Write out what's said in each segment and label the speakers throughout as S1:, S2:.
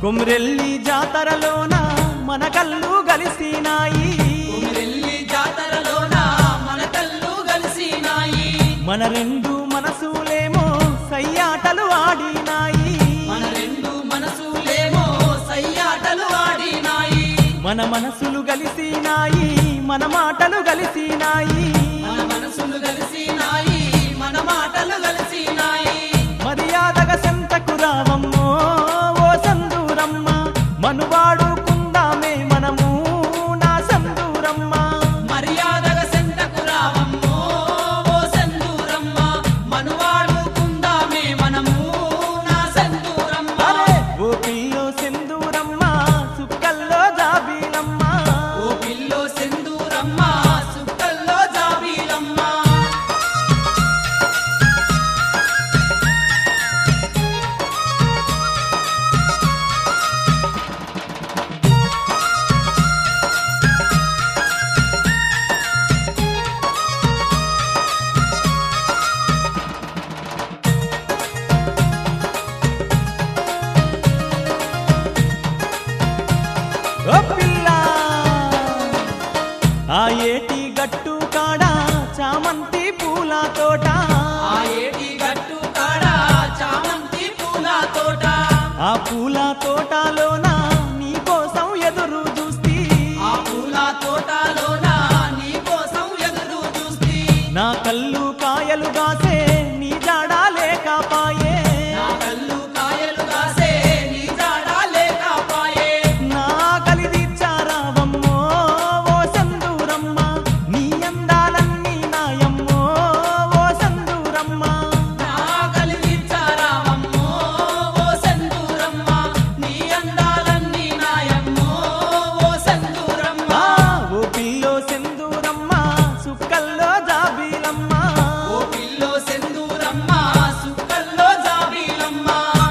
S1: కొమ్రెల్లి జాతరలోన మన కళ్ళు కలిసినాయి
S2: కొమిరెల్లి జాతరలోన మన కళ్ళు కలిసినాయి
S1: మన రెండు మనసులేమో సయ్యాటలు ఆడినాయి
S2: మన రెండు మనసులేమో సయ్యాటలు ఆడినాయి
S1: మన మనసులు కలిసినాయి మన మాటలు కలిసినాయి
S2: మన మనసులు కలిసినాయి మన మాటలు కలిసినాయి
S1: మర్యాదగా సెంతకు రావమ్మో ఓ సందూరమ్మ మనువాడుకుందామే మనము నా సందూరమ్మ
S2: మర్యాదగా సెంటకు రావమ్మో ఓ సందూరమ్మ మనువాడుకుందామే మనము నా సందూరమ్మ
S1: అరే ఓ పిల్లో సెందూరమ్మ సుక్కల్లో జాబీలమ్మ
S2: ఓ పిల్లో సెందూరమ్మ సుక్కల్లో జాబీలమ్మ
S1: ఓ పిల్ల ఆ ఏటి గట్టు కాడ చామంతి పూల తోట
S2: ఆ ఏటి గట్టు కాడ చామంతి పూల తోట
S1: ఆ పూల తోటలోన నీ కోసం ఎదురు చూస్తీ
S2: ఆ పూల తోటలోన నీ కోసం ఎదురు చూస్తీ
S1: నా కళ్ళు కాయలు కాసే నీ జాడా లేకపాయే
S2: నా కళ్ళు కాయలు కాసే నీ జాడ లేకపాయే
S1: నా కలిదిచ్చారావమ్మో ఓ సందూరమ్మ నీ అందాలన్నీ నాయమ్మో ఓ సందూరమ్మ
S2: నా కలిగించారావమ్మో ఓ సందూరమ్మ నీ అందాలన్నీ నాయమ్మో ఓ సందూరమ్మ
S1: ఆ, ఓ పిల్లో సెందూరమ్మ సుక్కల్లో జాబీలమ్మ
S2: ఓ పిల్లో సెందూరమ్మ సుక్కల్లో జాబీలమ్మ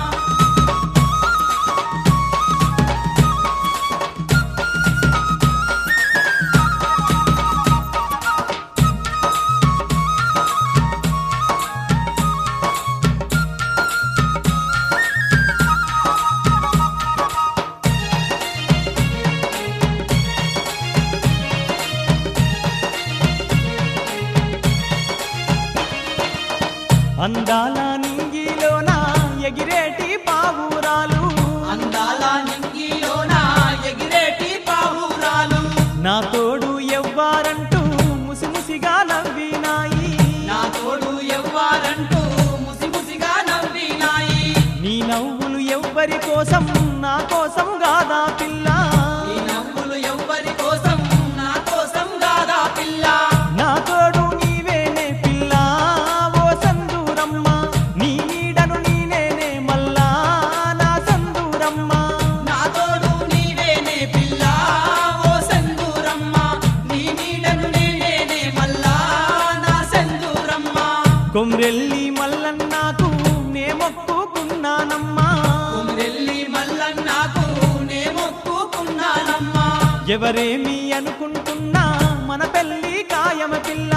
S1: అందాల నింగిలోన ఎగిరేటి పావురాలు
S2: అందాల నింగిలోన ఎగిరేటి పావురాలు
S1: నా తోడు ఎవ్వారంటూ ముసిముసిగా నవ్వినాయి
S2: నా తోడు ఎవ్వారంటూ ముసిముసిగా నవ్వినాయి
S1: నీ నవ్వులు ఎవ్వరి కోసం నా కోసం గాదా పిల్ల
S2: ఈ నవ్వులు ఎవ్వరి కోసం నా కోసం గాదా పిల్ల
S1: నా తోడు నీవేనే పిల్ల ఓ సందూరమ్మ నీ నీడను నీనేనే మల్లా నా సందూరమ్మ
S2: నా తోడు నీవేనే పిల్ల ఓ సందూరమ్మ నీ నీడను నేనేనే మల్లా నా సందూరమ్మ
S1: కొమ్రెల్లి మల్లన్నాకు నే మొక్కుకున్నానమ్మా
S2: కొమిరెల్లి మల్లన్నాకు నే మొక్కుకున్నానమ్మా
S1: ఎవరేమి అనుకుంటున్నా మన పెళ్లి కాయమ పిల్ల